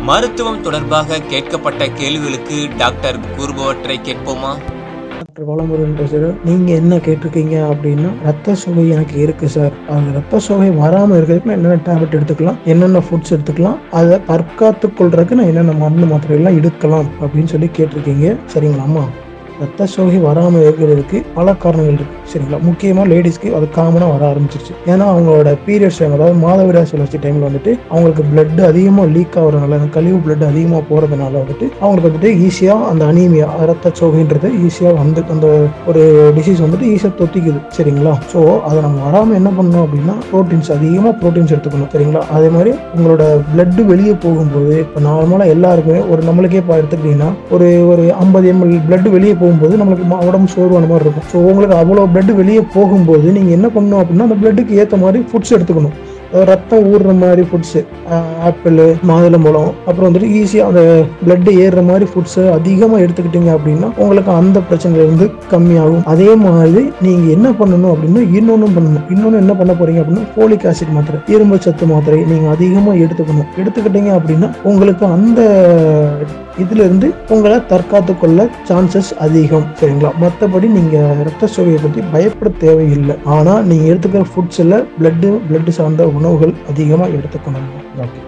மருத்துவம் தொடர்பாக கேட்கப்பட்ட கேள்விகளுக்கு டாக்டர் கூறுபவற்றை கேட்போமா டாக்டர் வளமுருகன் பேசுகிறேன் நீங்கள் என்ன கேட்டிருக்கீங்க அப்படின்னா ரத்த சோகை எனக்கு இருக்கு சார் அந்த ரத்த சோகை வராமல் இருக்கிறதுக்கு நான் என்னென்ன டேப்லெட் எடுத்துக்கலாம் என்னென்ன ஃபுட்ஸ் எடுத்துக்கலாம் அதை தற்காத்து கொள்றதுக்கு நான் என்னென்ன மருந்து மாத்திரைகள்லாம் எடுக்கலாம் அப்படின்னு சொல்லி கேட்டிருக்கீங்க சரிங்களா அம்மா ரத்த சோகை வராமல் இருக்கிறதுக்கு பல காரணங்கள் இருக்கு சரிங்களா முக்கியமாக லேடிஸ்க்கு அது காமனாக வர ஆரம்பிச்சிருச்சு ஏன்னா அவங்களோட பீரியட்ஸ் டைம் அதாவது மாதவிடாய் சுழற்சி டைமில் வந்துட்டு அவங்களுக்கு பிளட் அதிகமாக லீக் ஆகுறதுனால அந்த கழிவு பிளட் அதிகமாக போகிறதுனால வந்துட்டு அவங்களுக்கு வந்துட்டு ஈஸியாக அந்த அனீமியா ரத்த சோகைன்றது ஈஸியாக வந்து அந்த ஒரு டிசீஸ் வந்துட்டு ஈஸியாக தொத்திக்குது சரிங்களா ஸோ அதை நம்ம வராமல் என்ன பண்ணணும் அப்படின்னா ப்ரோட்டீன்ஸ் அதிகமாக ப்ரோட்டீன்ஸ் எடுத்துக்கணும் சரிங்களா அதே மாதிரி உங்களோட பிளட் வெளியே போகும்போது இப்போ நார்மலாக எல்லாருக்குமே ஒரு நம்மளுக்கே இப்போ எடுத்துக்கிட்டிங்கன்னா ஒரு ஒரு ஐம்பது எம்எல் பிளட் வெளியே போகும்போது நம்மளுக்கு ம- உடம்பு சோர்வான மாதிரி இருக்கும் ஸோ உங்களுக்கு அவ்வளோ பிளட் வெளியே போகும்போது நீங்கள் என்ன பண்ணணும் அப்படின்னா அந்த பிளட்டுக்கு ஏற்ற மாதிரி ஃபுட்ஸ் எடுத்துக்கணும் அதாவது ரத்தம் ஊறுற மாதிரி ஃபுட்ஸு ஆப்பிள் மாதுளம்பழம் அப்புறம் வந்துட்டு ஈஸியாக அந்த பிளட் ஏறுற மாதிரி ஃபுட்ஸை அதிகமாக எடுத்துக்கிட்டீங்க அப்படின்னா உங்களுக்கு அந்த பிரச்சனையிலேருந்து கம்மியாகும் அதே மாதிரி நீங்கள் என்ன பண்ணணும் அப்படின்னா இன்னொன்றும் பண்ணணும் இன்னொன்று என்ன பண்ண போறீங்க அப்படின்னா ஃபோலிக் ஆசிட் மாத்திரை இரும்பு சத்து மாத்திரை நீங்கள் அதிகமாக எடுத்துக்கணும் எடுத்துக்கிட்டீங்க அப்படின்னா உங்களுக்கு அந்த இதுல இருந்து உங்களை தற்காத்து கொள்ள சான்சஸ் அதிகம் சரிங்களா மற்றபடி நீங்க ரத்த சோகையை பற்றி பயப்பட தேவையில்லை ஆனா நீங்க எடுத்துக்கிற ஃபுட்ஸ்ல பிளட்டு பிளட் சார்ந்த உணவுகள் அதிகமாக எடுத்துக்கணும் ஓகே